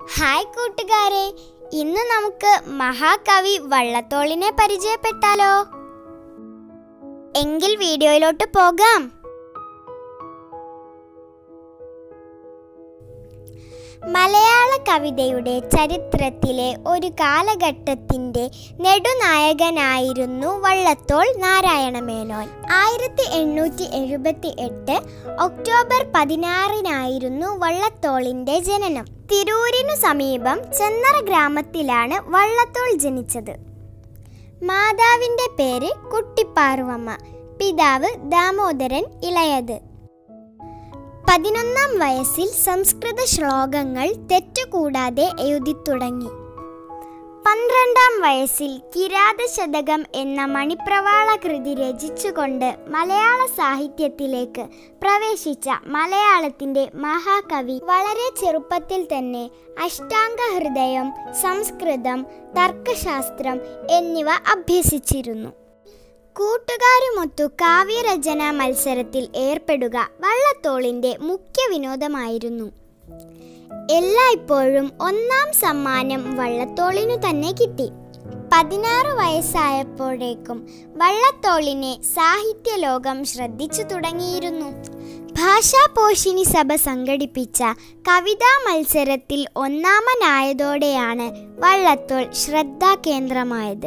hi കൂട്ടുകാരെ ഇന്ന് നമുക്ക് മഹാകവി വള്ളത്തോളിനെ പരിചയപ്പെട്ടാലോ എങ്കിൽ വീഡിയോയിലോട്ട് പോകാം മലയാള കവിതയുടെ ചരിത്രത്തിലെ ഒരു കാലഘട്ടത്തിന്റെ നെടുനായകനായിരുന്നു വള്ളത്തോൾ നാരായണ മേനോൻ ആയിരത്തി എണ്ണൂറ്റി എഴുപത്തി എട്ട് ഒക്ടോബർ പതിനാറിനായിരുന്നു വള്ളത്തോളിന്റെ ജനനം തിരൂരിനു സമീപം ചെന്നറ ഗ്രാമത്തിലാണ് വള്ളത്തോൾ ജനിച്ചത് മാതാവിന്റെ പേര് കുട്ടിപ്പാറുവമ്മ പിതാവ് ദാമോദരൻ ഇളയത് പതിനൊന്നാം വയസ്സിൽ സംസ്കൃത ശ്ലോകങ്ങൾ തെറ്റുകൂടാതെ എഴുതി തുടങ്ങി പന്ത്രണ്ടാം വയസ്സിൽ കിരാത ശതകം എന്ന മണിപ്രവാള കൃതി രചിച്ചുകൊണ്ട് മലയാള സാഹിത്യത്തിലേക്ക് പ്രവേശിച്ച മലയാളത്തിന്റെ മഹാകവി വളരെ ചെറുപ്പത്തിൽ തന്നെ അഷ്ടാംഗ ഹൃദയം സംസ്കൃതം തർക്കശാസ്ത്രം എന്നിവ അഭ്യസിച്ചിരുന്നു കൂട്ടുകാരുമൊത്തു കാവ്യരചനാ മത്സരത്തിൽ ഏർപ്പെടുക വള്ളത്തോളിന്റെ മുഖ്യ വിനോദമായിരുന്നു എല്ലായ്പ്പോഴും ഒന്നാം സമ്മാനം വള്ളത്തോളിനു തന്നെ കിട്ടി പതിനാറ് വയസ്സായപ്പോഴേക്കും വള്ളത്തോളിനെ സാഹിത്യ ലോകം ശ്രദ്ധിച്ചു തുടങ്ങിയിരുന്നു ഭാഷാപോഷിണി സഭ സംഘടിപ്പിച്ച കവിതാ മത്സരത്തിൽ ഒന്നാമനായതോടെയാണ് വള്ളത്തോൾ ശ്രദ്ധാകേന്ദ്രമായത്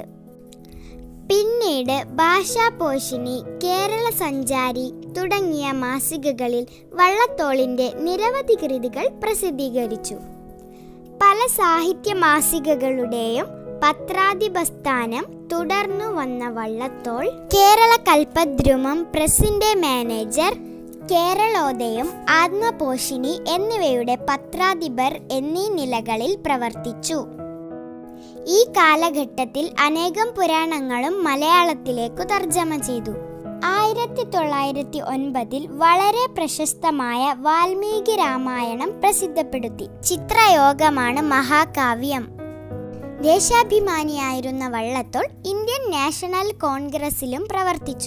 പിന്നീട് ഭാഷാപോഷിണി കേരള സഞ്ചാരി തുടങ്ങിയ മാസികകളിൽ വള്ളത്തോളിന്റെ നിരവധി കൃതികൾ പ്രസിദ്ധീകരിച്ചു പല സാഹിത്യ മാസികകളുടെയും പത്രാധിപസ്ഥാനം തുടർന്നു വന്ന വള്ളത്തോൾ കേരള കൽപ്പദ്രുമം പ്രസിന്റെ മാനേജർ കേരളോദയം ആത്മപോഷിണി എന്നിവയുടെ പത്രാധിപർ എന്നീ നിലകളിൽ പ്രവർത്തിച്ചു ഈ കാലഘട്ടത്തിൽ അനേകം പുരാണങ്ങളും മലയാളത്തിലേക്കു തർജ്ജമ ചെയ്തു ആയിരത്തി തൊള്ളായിരത്തി ഒൻപതിൽ വളരെ പ്രശസ്തമായ വാൽമീകി രാമായണം പ്രസിദ്ധപ്പെടുത്തി ചിത്രയോഗമാണ് മഹാകാവ്യം ദേശാഭിമാനിയായിരുന്ന വള്ളത്തോൾ ഇന്ത്യൻ നാഷണൽ കോൺഗ്രസിലും പ്രവർത്തിച്ചു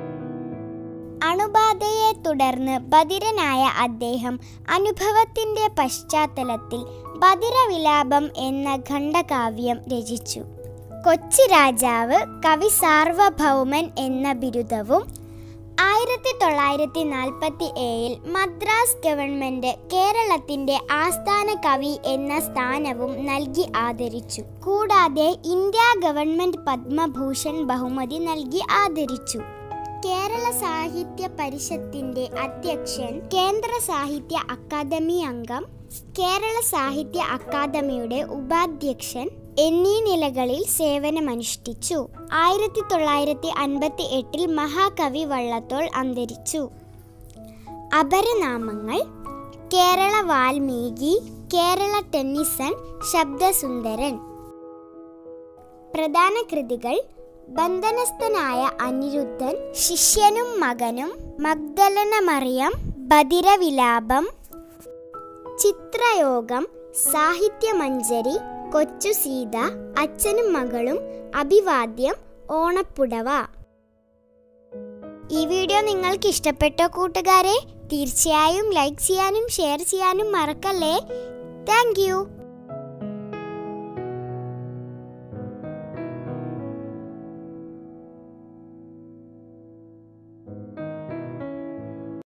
അണുബാധയെ തുടർന്ന് ബധിരനായ അദ്ദേഹം അനുഭവത്തിന്റെ പശ്ചാത്തലത്തിൽ ബധിരവിലാപം എന്ന ഖണ്ഡകാവ്യം രചിച്ചു കൊച്ചി രാജാവ് കവി സാർവഭൗമൻ എന്ന ബിരുദവും ആയിരത്തി തൊള്ളായിരത്തി നാൽപ്പത്തി ഏഴിൽ മദ്രാസ് ഗവൺമെന്റ് കേരളത്തിന്റെ ആസ്ഥാന കവി എന്ന സ്ഥാനവും നൽകി ആദരിച്ചു കൂടാതെ ഇന്ത്യ ഗവൺമെന്റ് പത്മഭൂഷൺ ബഹുമതി നൽകി ആദരിച്ചു കേരള സാഹിത്യ പരിഷത്തിന്റെ അധ്യക്ഷൻ കേന്ദ്ര സാഹിത്യ അക്കാദമി അംഗം കേരള സാഹിത്യ അക്കാദമിയുടെ ഉപാധ്യക്ഷൻ എന്നീ നിലകളിൽ സേവനമനുഷ്ഠിച്ചു ആയിരത്തി തൊള്ളായിരത്തി അൻപത്തി എട്ടിൽ മഹാകവി വള്ളത്തോൾ അന്തരിച്ചു അപരനാമങ്ങൾ കേരള വാൽമീകി കേരള ടെന്നിസൺ ശബ്ദസുന്ദരൻ പ്രധാന കൃതികൾ ബന്ധനസ്ഥനായ അനിരുദ്ധൻ ശിഷ്യനും മകനും മഗ്ദലന മറിയം ബദിരവിലാപം ചിത്രയോഗം സാഹിത്യമഞ്ജരി കൊച്ചു സീത അച്ഛനും മകളും അഭിവാദ്യം ഓണപ്പുടവ ഈ വീഡിയോ നിങ്ങൾക്ക് ഇഷ്ടപ്പെട്ടോ കൂട്ടുകാരെ തീർച്ചയായും ലൈക്ക് ചെയ്യാനും ഷെയർ ചെയ്യാനും മറക്കല്ലേ താങ്ക്